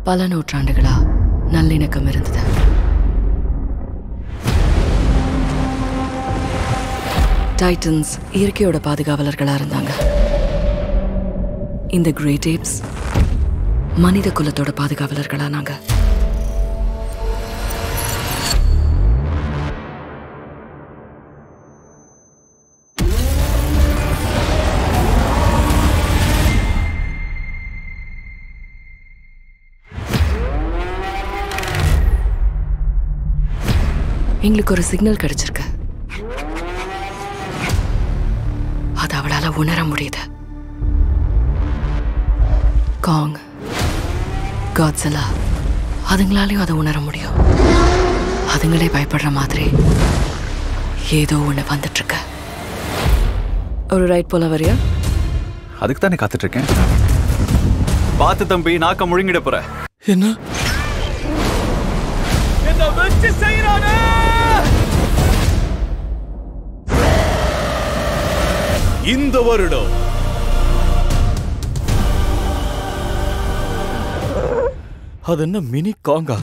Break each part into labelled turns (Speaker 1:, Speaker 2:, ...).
Speaker 1: பல நூற்றாண்டுகளா நல்லிணக்கம் இருந்தது டைட்டன்ஸ் இயற்கையோட பாதுகாவலர்களா இருந்தாங்க இந்த கிரேட் ஏப்ஸ் மனித குலத்தோட பாதுகாவலர்களா நாங்க எங்களுக்கு ஒரு சிக்னல் கிடைச்சிருக்கு அது அவளால உணர முடியுது காங் காட்ஸலா அதுங்களாலையும் அதை உணர முடியும் அதுங்களே பயப்படுற மாதிரி ஏதோ ஒன்று வந்துட்டு இருக்கு ஒரு ரைட் போல வரியா
Speaker 2: அதுக்கு தானே காத்துட்டு இருக்கேன் பார்த்து தம்பி நாக்க முழுங்கிட போற
Speaker 3: என்ன
Speaker 2: என்ன வச்சு செய்யறானே
Speaker 3: இந்த வருடம் அது என்ன மினி காங்கா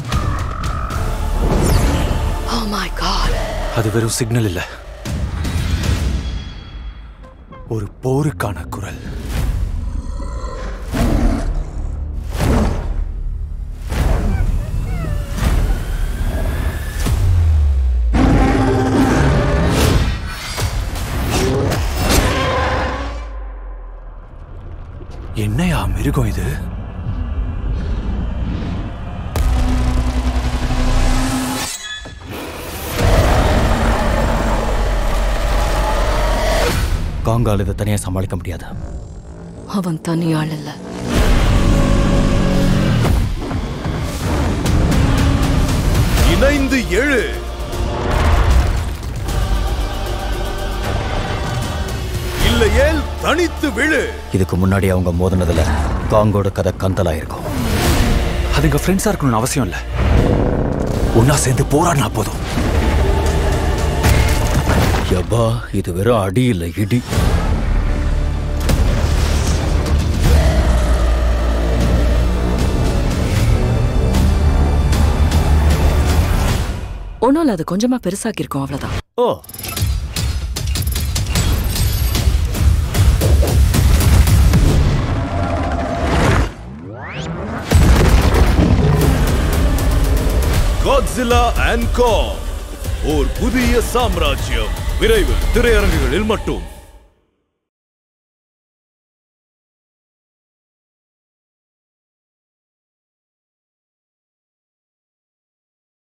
Speaker 1: ஓ மை காட்
Speaker 3: அது வெறும் சிக்னல் இல்ல ஒரு போருக்கான குரல் என்னையா மிருகம் இது காங்கால் இதை தனியாக சமாளிக்க முடியாது
Speaker 1: அவன் தனி ஆள் இல்ல
Speaker 3: இணைந்து எழு இல்லையேல் தனித்து விழு இதுக்கு முன்னாடி அவங்க மோதினதுல காங்கோட கதை கந்தலா இருக்கும்
Speaker 2: அதுங்க ஃப்ரெண்ட்ஸா இருக்கணும்னு அவசியம் இல்ல
Speaker 3: ஒன்னா சேர்ந்து போராடினா போதும் யப்பா இது வெறும் அடி இல்ல இடி
Speaker 1: ஒன்றும் இல்லை அது கொஞ்சமா பெருசாக்கியிருக்கோம் அவ்வளவுதான்
Speaker 3: ஓ
Speaker 4: Godzilla and Kong ஓர் புதிய சாம்ராஜ்யம் விரைவில் திரையரங்குகளில் மட்டும்